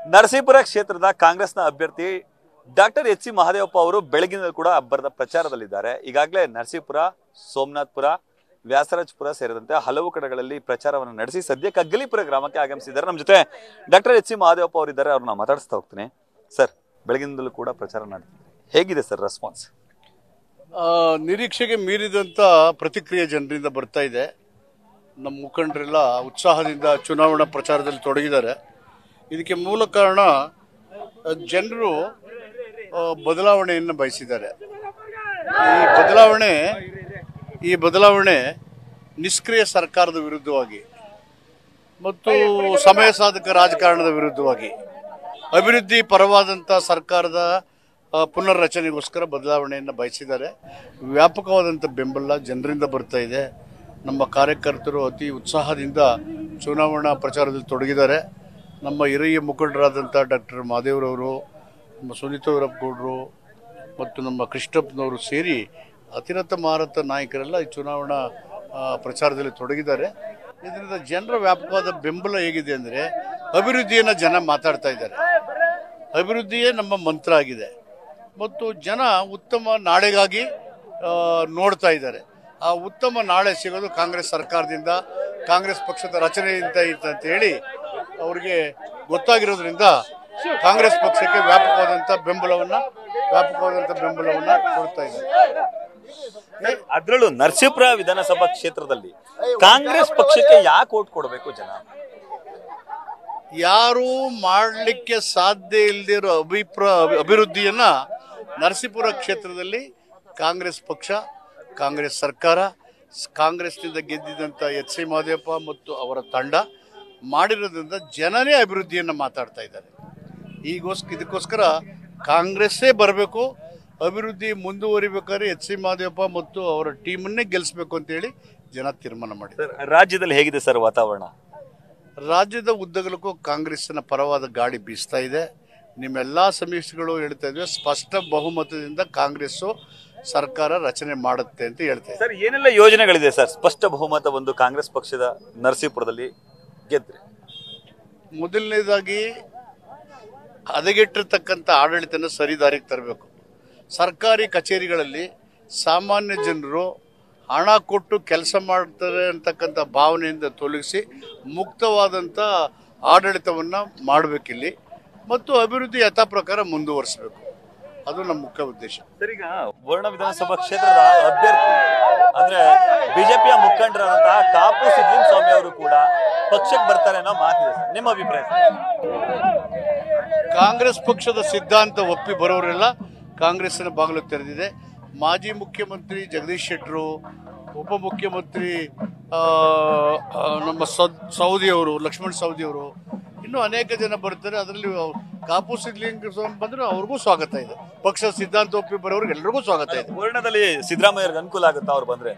ನರಸೀಪುರ ಕ್ಷೇತ್ರದ ಕಾಂಗ್ರೆಸ್ನ ಅಭ್ಯರ್ಥಿ ಡಾಕ್ಟರ್ ಎಚ್ ಸಿ ಮಹದೇವಪ್ಪ ಅವರು ಬೆಳಗಿನ ಕೂಡ ಅಬ್ಬರದ ಪ್ರಚಾರದಲ್ಲಿದ್ದಾರೆ ಈಗಾಗಲೇ ನರಸೀಪುರ ಸೋಮನಾಥ್ಪುರ ವ್ಯಾಸರಾಜಪುರ ಸೇರಿದಂತೆ ಹಲವು ಕಡೆಗಳಲ್ಲಿ ಪ್ರಚಾರವನ್ನು ನಡೆಸಿ ಸದ್ಯ ಕಗ್ಗಲಿಪುರ ಗ್ರಾಮಕ್ಕೆ ಆಗಮಿಸಿದ್ದಾರೆ ನಮ್ಮ ಜೊತೆ ಡಾಕ್ಟರ್ ಎಚ್ ಸಿ ಮಹದೇವಪ್ಪ ಅವರಿದ್ದಾರೆ ಅವ್ರನ್ನ ಮಾತಾಡಿಸ್ತಾ ಹೋಗ್ತೀನಿ ಸರ್ ಬೆಳಗಿನಿಂದಲೂ ಕೂಡ ಪ್ರಚಾರ ನಡೆದಿದೆ ಹೇಗಿದೆ ಸರ್ ರೆಸ್ಪಾನ್ಸ್ ಆ, ನಿರೀಕ್ಷೆಗೆ ಮೀರಿದಂಥ ಪ್ರತಿಕ್ರಿಯೆ ಜನರಿಂದ ಬರ್ತಾ ಇದೆ ನಮ್ಮ ಮುಖಂಡರೆಲ್ಲ ಉತ್ಸಾಹದಿಂದ ಚುನಾವಣಾ ಪ್ರಚಾರದಲ್ಲಿ ತೊಡಗಿದ್ದಾರೆ ಇದಕ್ಕೆ ಮೂಲ ಕಾರಣ ಜನರು ಬದಲಾವಣೆಯನ್ನು ಬಯಸಿದ್ದಾರೆ ಈ ಬದಲಾವಣೆ ಈ ಬದಲಾವಣೆ ನಿಷ್ಕ್ರಿಯ ಸರ್ಕಾರದ ವಿರುದ್ಧವಾಗಿ ಮತ್ತು ಸಮಯ ಸಾಧಕ ರಾಜಕಾರಣದ ವಿರುದ್ಧವಾಗಿ ಅಭಿವೃದ್ಧಿ ಪರವಾದಂಥ ಸರ್ಕಾರದ ಆ, ಪುನರ್ರಚನೆಗೋಸ್ಕರ ಬದಲಾವಣೆಯನ್ನು ಬಯಸಿದ್ದಾರೆ ವ್ಯಾಪಕವಾದಂಥ ಬೆಂಬಲ ಜನರಿಂದ ಬರ್ತಾ ಇದೆ ನಮ್ಮ ಕಾರ್ಯಕರ್ತರು ಅತಿ ಉತ್ಸಾಹದಿಂದ ಚುನಾವಣಾ ಪ್ರಚಾರದಲ್ಲಿ ತೊಡಗಿದ್ದಾರೆ ನಮ್ಮ ಹಿರಿಯ ಮುಖಂಡರಾದಂಥ ಡಾಕ್ಟರ್ ಮಹಾದೇವ್ರವರು ನಮ್ಮ ಸುನೀತವರಪ್ಪಗೌಡರು ಮತ್ತು ನಮ್ಮ ಕೃಷ್ಣಪ್ಪನವರು ಸೇರಿ ಅತಿರಥ ಮಾರತ ನಾಯಕರೆಲ್ಲ ಈ ಚುನಾವಣಾ ಆ, ಪ್ರಚಾರದಲ್ಲಿ ತೊಡಗಿದ್ದಾರೆ ಇದರಿಂದ ಜನರ ವ್ಯಾಪಕವಾದ ಬೆಂಬಲ ಹೇಗಿದೆ ಅಂದರೆ ಅಭಿವೃದ್ಧಿಯನ್ನು ಜನ ಮಾತಾಡ್ತಾ ಇದ್ದಾರೆ ಅಭಿವೃದ್ಧಿಯೇ ನಮ್ಮ ಮಂತ್ರ ಆಗಿದೆ ಮತ್ತು ಜನ ಉತ್ತಮ ನಾಳೆಗಾಗಿ ಆ, ನೋಡ್ತಾ ಇದ್ದಾರೆ ಆ ಉತ್ತಮ ನಾಳೆ ಸಿಗೋದು ಕಾಂಗ್ರೆಸ್ ಸರ್ಕಾರದಿಂದ ಕಾಂಗ್ರೆಸ್ ಪಕ್ಷದ ರಚನೆಯಿಂದ ಇತ್ತು ಅಂತ ಹೇಳಿ ಅವ್ರಿಗೆ ಗೊತ್ತಾಗಿರೋದ್ರಿಂದ ಕಾಂಗ್ರೆಸ್ ಪಕ್ಷಕ್ಕೆ ವ್ಯಾಪಕವಾದಂಥ ಬೆಂಬಲವನ್ನ ವ್ಯಾಪಕವಾದಂಥ ಬೆಂಬಲವನ್ನ ಕೊಡ್ತಾ ಇದ್ದಾರೆ ಅದ್ರಲ್ಲೂ ನರಸೀಪುರ ವಿಧಾನಸಭಾ ಕ್ಷೇತ್ರದಲ್ಲಿ ಕಾಂಗ್ರೆಸ್ ಪಕ್ಷಕ್ಕೆ ಯಾಕೆ ಓಟ್ ಕೊಡಬೇಕು ಜನ ಯಾರು ಮಾಡಲಿಕ್ಕೆ ಸಾಧ್ಯ ಇಲ್ಲದಿರೋ ಅಭಿಪ್ರ ಅಭಿವೃದ್ಧಿಯನ್ನ ನರಸೀಪುರ ಕ್ಷೇತ್ರದಲ್ಲಿ ಕಾಂಗ್ರೆಸ್ ಪಕ್ಷ ಕಾಂಗ್ರೆಸ್ ಸರ್ಕಾರ ಸ್- ಕಾಂಗ್ರೆಸ್ನಿಂದ ಗೆದ್ದಿದ್ದಂಥ ಎಚ್ ಸಿ ಮಹದೇವಪ್ಪ ಮತ್ತು ಅವರ ತಂಡ ಮಾಡಿರೋದ್ರಿಂದ ಜನನೇ ಅಭಿವೃದ್ಧಿಯನ್ನು ಮಾತಾಡ್ತಾ ಇದ್ದಾರೆ ಈಗೋಸ್ಕ ಇದಕ್ಕೋಸ್ಕರ ಕಾಂಗ್ರೆಸ್ಸೇ ಬರಬೇಕು ಅಭಿವೃದ್ಧಿ ಮುಂದುವರಿಬೇಕಾದ್ರೆ ಎಚ್ ಸಿ ಮಹದೇವಪ್ಪ ಮತ್ತು ಅವರ ಟೀಮನ್ನೇ ಗೆಲ್ಲಿಸ್ಬೇಕು ಅಂತೇಳಿ ಜನ ತೀರ್ಮಾನ ಮಾಡಿದ್ದಾರೆ ಸರ್ ರಾಜ್ಯದಲ್ಲಿ ಹೇಗಿದೆ ಸರ್ ವಾತಾವರಣ ರಾಜ್ಯದ ಉದ್ದಗಲಕ್ಕೂ ಕಾಂಗ್ರೆಸ್ಸಿನ ಪರವಾದ ಗಾಳಿ ಬೀಸ್ತಾ ಇದೆ ನಿಮ್ಮೆಲ್ಲ ಸಮೀಕ್ಷೆಗಳು ಹೇಳ್ತಾ ಇದ್ವಿ ಸ್ಪಷ್ಟ ಬಹುಮತದಿಂದ ಕಾಂಗ್ರೆಸ್ಸು ಸರ್ಕಾರ ರಚನೆ ಮಾಡುತ್ತೆ ಅಂತ ಹೇಳ್ತಾ ಇದೆ ಸರ್ ಏನೆಲ್ಲ ಯೋಜನೆಗಳಿದೆ ಸರ್ ಸ್ಪಷ್ಟ ಬಹುಮತ ಒಂದು ಕಾಂಗ್ರೆಸ್ ಪಕ್ಷದ ನರಸೀಪುರದಲ್ಲಿ ಗೆದ್ರೆ ಮೊದಲನೇದಾಗಿ ಹದಗೆಟ್ಟಿರ್ತಕ್ಕಂಥ ಆಡಳಿತನ ಸರಿದಾರಿಗೆ ತರಬೇಕು ಸರ್ಕಾರಿ ಕಚೇರಿಗಳಲ್ಲಿ ಸಾಮಾನ್ಯ ಜನರು ಹಣ ಕೊಟ್ಟು ಕೆಲಸ ಮಾಡ್ತಾರೆ ಅಂತಕ್ಕಂಥ ಭಾವನೆಯಿಂದ ತೊಲಗಿಸಿ ಮುಕ್ತವಾದಂಥ ಆಡಳಿತವನ್ನು ಮಾಡಬೇಕಿಲ್ಲಿ ಮತ್ತು ಅಭಿವೃದ್ಧಿ ಯಥಾ ಪ್ರಕಾರ ಮುಂದುವರಿಸಬೇಕು ಅದು ನಮ್ಮ ಮುಖ್ಯ ಉದ್ದೇಶ ಸರ್ ಈಗ ವರ್ಣ ವಿಧಾನಸಭಾ ಕ್ಷೇತ್ರದ ಅಭ್ಯರ್ಥಿ ಅಂದ್ರೆ ಬಿಜೆಪಿಯ ಮುಖಂಡರಾದಂತಹ ಕಾಪು ಸಿದ್ಲಿಂಗ ಸ್ವಾಮಿ ಅವರು ಕೂಡ ಪಕ್ಷಕ್ಕೆ ಬರ್ತಾರೆ ಅನ್ನೋ ಮಾತಿದೆ ಸರ್ ನಿಮ್ಮ ಅಭಿಪ್ರಾಯ ಸರ್? ಕಾಂಗ್ರೆಸ್ ಪಕ್ಷದ ಸಿದ್ಧಾಂತ ಒಪ್ಪಿ ಬರೋರೆಲ್ಲ ಕಾಂಗ್ರೆಸ್ಸಿನ ಬಾಗಿಲು ತೆರೆದಿದೆ ಮಾಜಿ ಮುಖ್ಯಮಂತ್ರಿ ಜಗದೀಶ್ ಶೆಟ್ಟರು ಉಪಮುಖ್ಯಮಂತ್ರಿ ಆ, ಆ, ನಮ್ಮ ಸೌದ್ ಸೌದಿ ಅವರು ಲಕ್ಷ್ಮಣ್ ಸೌದಿ ಅವರು ಇನ್ನೂ ಅನೇಕ ಜನ ಬರ್ತಾರೆ ಅದರಲ್ಲಿ ಕಾಪು ಸಿದ್ಲಿಂಗ ಸ್ವಾಮಿ ಬಂದ್ರೆ ಅವ್ರಿಗೂ ಸ್ವಾಗತ ಇದೆ ಪಕ್ಷದ ಸಿದ್ಧಾಂತ ಒಪ್ಪಿ ಬರೋರಿಗೆ ಎಲ್ರಿಗೂ ಸ್ವಾಗತ ಇದೆ ವರ್ಣದಲ್ಲಿ ಸಿದ್ದರಾಮಯ್ಯವ್ರಿಗೆ ಅನುಕೂಲ ಆಗುತ್ತಾ ಅವ್ರು ಬಂದ್ರೆ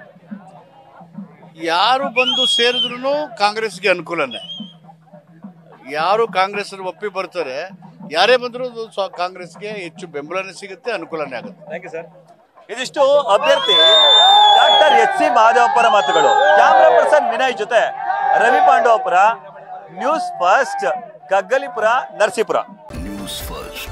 ಯಾರು ಬಂದು ಸೇರಿದ್ರು ಕಾಂಗ್ರೆಸ್ಗೆ ಅನುಕೂಲನೇ ಯಾರು ಕಾಂಗ್ರೆಸ್ ಒಪ್ಪಿ ಬರ್ತಾರೆ ಯಾರೇ ಬಂದರೂ ಕಾಂಗ್ರೆಸ್ಗೆ ಹೆಚ್ಚು ಬೆಂಬಲನೇ ಸಿಗುತ್ತೆ ಅನುಕೂಲನೇ ಆಗುತ್ತೆ ಥ್ಯಾಂಕ್ ಯು ಸರ್ ಇದಿಷ್ಟು ಅಭ್ಯರ್ಥಿ ಡಾಕ್ಟರ್ ಎಚ್ ಸಿ ಮಹಾದೇವಪ್ಪರ ಮಾತುಗಳು ಕ್ಯಾಮ್ರಾ ಪರ್ಸನ್ ವಿನಯ್ ಜೊತೆ Ravi Pandavapura news first Kaggalipura Narasipura news first